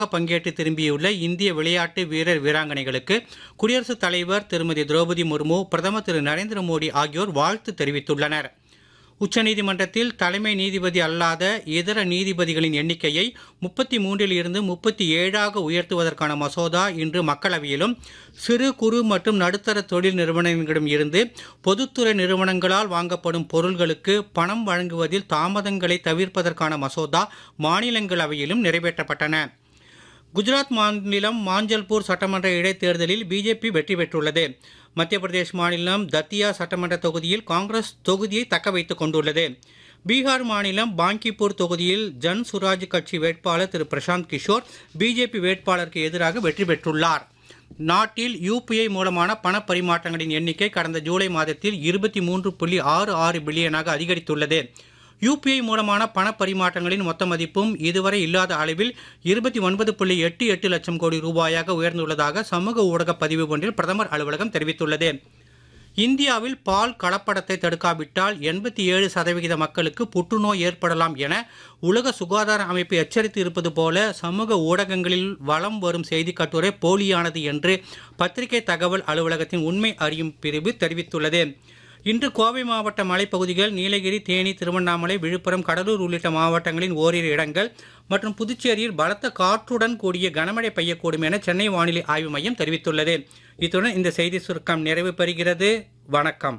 பங்கேற்று திரும்பியுள்ள இந்திய விளையாட்டு வீரர் வீராங்கனைகளுக்கு குடியரசுத் தலைவர் திருமதி திரௌபதி முர்மு பிரதமர் திரு நரேந்திர மோடி ஆகியோர் வாழ்த்து தெரிவித்துள்ளனர் உச்சநீதிமன்றத்தில் தலைமை நீதிபதி அல்லாத இதர நீதிபதிகளின் எண்ணிக்கையை முப்பத்தி மூன்றில் இருந்து முப்பத்தி ஏழாக உயர்த்துவதற்கான மசோதா இன்று மக்களவையிலும் சிறு குறு மற்றும் நடுத்தர தொழில் நிறுவனங்களிடம் இருந்து பொதுத்துறை நிறுவனங்களால் வாங்கப்படும் பொருள்களுக்கு பணம் வழங்குவதில் தாமதங்களை தவிர்ப்பதற்கான மசோதா மாநிலங்களவையிலும் நிறைவேற்றப்பட்டன குஜராத் மாநிலம் மாஞ்சல்பூர் சட்டமன்ற இடைத்தேர்தலில் பிஜேபி வெற்றி பெற்றுள்ளது மத்திய பிரதேஷ் மாநிலம் தத்தியா சட்டமன்ற தொகுதியில் காங்கிரஸ் தொகுதியை தக்க வைத்துக் கொண்டுள்ளது பீகார் மாநிலம் பாங்கிப்பூர் தொகுதியில் ஜன் சுராஜ் கட்சி வேட்பாளர் திரு பிரசாந்த் கிஷோர் பிஜேபி வேட்பாளருக்கு எதிராக வெற்றி பெற்றுள்ளார் நாட்டில் யூபிஐ மூலமான பண பரிமாற்றங்களின் எண்ணிக்கை கடந்த ஜூலை மாதத்தில் இருபத்தி மூன்று புள்ளி ஆறு ஆறு பில்லியனாக அதிகரித்துள்ளது யூபிஐ மூலமான பண பரிமாற்றங்களின் மொத்த மதிப்பும் இதுவரை இல்லாத அளவில் இருபத்தி ஒன்பது புள்ளி எட்டு எட்டு லட்சம் கோடி ரூபாயாக உயர்ந்துள்ளதாக சமூக ஊடக பதிவு ஒன்றில் பிரதமர் அலுவலகம் தெரிவித்துள்ளது இந்தியாவில் பால் கலப்படத்தை தடுக்காவிட்டால் எண்பத்தி ஏழு சதவிகித மக்களுக்கு புற்றுநோய் ஏற்படலாம் என உலக சுகாதார அமைப்பு எச்சரித்து இருப்பது போல சமூக ஊடகங்களில் வலம் வரும் செய்தி கட்டுரை போலியானது என்று பத்திரிகை தகவல் அலுவலகத்தின் உண்மை அறியும் பிரிவு தெரிவித்துள்ளது இன்று கோவை மாவட்ட மலைப்பகுதிகள் நீலகிரி தேனி திருவண்ணாமலை விழுப்புரம் கடலூர் உள்ளிட்ட மாவட்டங்களின் ஓரிரு இடங்கள் மற்றும் புதுச்சேரியில் பலத்த காற்றுடன் கூடிய கனமழை பெய்யக்கூடும் என சென்னை வானிலை ஆய்வு மையம் தெரிவித்துள்ளது இத்துடன் இந்த செய்தி சுருக்கம் நிறைவு பெறுகிறது வணக்கம்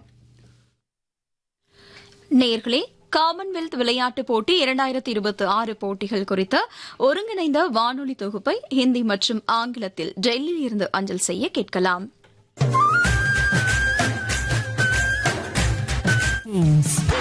நேர்களே காமன்வெல்த் விளையாட்டுப் போட்டி இரண்டாயிரத்தி இருபத்தி ஆறு போட்டிகள் குறித்த ஒருங்கிணைந்த வானொலி தொகுப்பை ஹிந்தி மற்றும் ஆங்கிலத்தில் டெல்லியில் இருந்து அஞ்சல் செய்ய கேட்கலாம் Games.